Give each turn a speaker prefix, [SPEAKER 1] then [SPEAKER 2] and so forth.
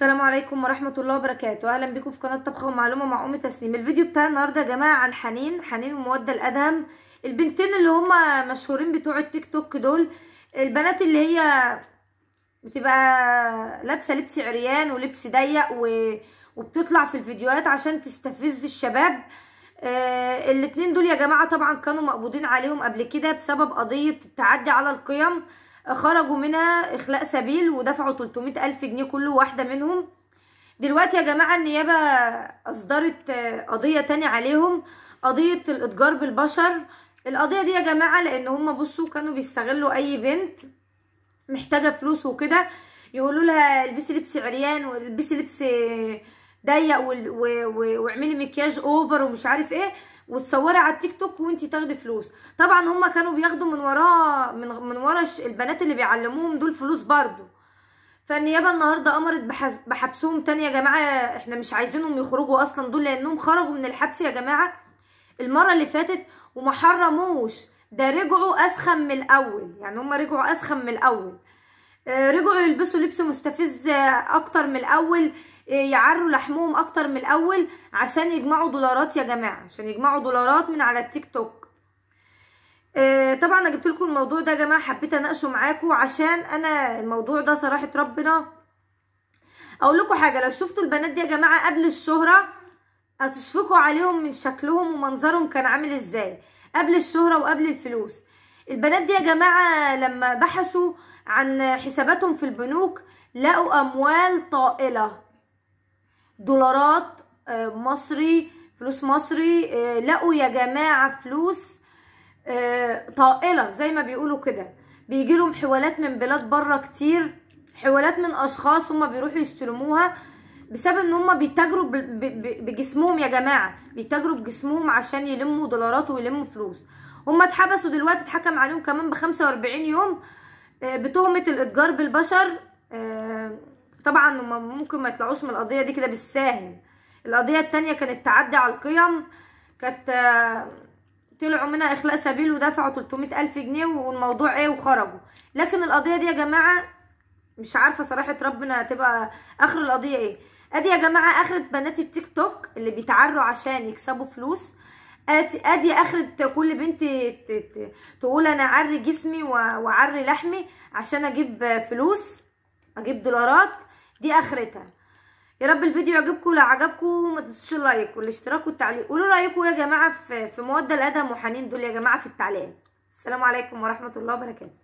[SPEAKER 1] السلام عليكم ورحمة الله وبركاته أهلا بكم في قناة طبخة ومعلومة مع أم تسنيم الفيديو بتاع النهاردة يا جماعة عن حنين حنين ومودة الأدهم البنتين اللي هما مشهورين بتوع التيك توك دول البنات اللي هي بتبقى لابسة لبس عريان ولبس ضيق و... وبتطلع في الفيديوهات عشان تستفز الشباب آه الاتنين دول يا جماعة طبعا كانوا مقبوضين عليهم قبل كده بسبب قضية التعدي على القيم خرجوا منها اخلاء سبيل ودفعوا 300 الف جنيه كل واحدة منهم دلوقتي يا جماعة النيابة اصدرت قضية تانية عليهم قضية الاتجار بالبشر القضية دي يا جماعة لان هم بصوا كانوا بيستغلوا اي بنت محتاجة فلوس وكده يقولوا لها البسي لبس عريان والبسي لبس ضيق واعملي مكياج اوفر ومش عارف ايه وتصوري على التيك توك وانتي تاخدي فلوس طبعا هما كانوا بياخدوا من وراه من من ورا البنات اللي بيعلموهم دول فلوس برضو فالنيابه النهارده امرت بحبسهم تاني يا جماعه احنا مش عايزينهم يخرجوا اصلا دول لانهم خرجوا من الحبس يا جماعه المره اللي فاتت وما حرموش ده رجعوا اسخن من الاول يعني هما رجعوا اسخن من الاول رجعوا يلبسوا لبس مستفز اكتر من الاول يعروا لحمهم اكتر من الاول عشان يجمعوا دولارات يا جماعه عشان يجمعوا دولارات من على التيك توك طبعا انا جبت لكم الموضوع ده يا جماعه حبيت اناقشه معاكم عشان انا الموضوع ده صراحه ربنا اقول لكم حاجه لو شفتوا البنات دي يا جماعه قبل الشهره هتشفقوا عليهم من شكلهم ومنظرهم كان عامل ازاي قبل الشهره وقبل الفلوس البنات دي يا جماعه لما بحثوا عن حساباتهم في البنوك لقوا اموال طائله دولارات مصري فلوس مصري لقوا يا جماعه فلوس طائله زي ما بيقولوا كده بيجي لهم حوالات من بلاد بره كتير حوالات من اشخاص هم بيروحوا يستلموها بسبب ان هم بيتاجروا بجسمهم يا جماعه بيتاجروا بجسمهم عشان يلموا دولارات ويلموا فلوس هم اتحبسوا دلوقتي اتحكم عليهم كمان ب 45 يوم بتهمه الاتجار بالبشر طبعا ممكن ما يطلعوش من القضيه دي كده بالساهل القضيه التانية كانت تعدي على القيم كانت طلعوا منها اخلاء سبيل ودفعوا 300 الف جنيه والموضوع ايه وخرجوا لكن القضيه دي يا جماعه مش عارفه صراحه ربنا هتبقى اخر القضيه ايه ادي يا جماعه اخرة بنات التيك توك اللي بيتعروا عشان يكسبوا فلوس ادي, أدي اخرة كل بنت تقول انا اعري جسمي واعري لحمي عشان اجيب فلوس اجيب دولارات دي اخرتها يا رب الفيديو يعجبكم لو عجبكم ما تنسوش اللايك والاشتراك والتعليق قولوا رايكم يا جماعه في في مودة الادهم وحنين دول يا جماعه في التعليقات السلام عليكم ورحمه الله وبركاته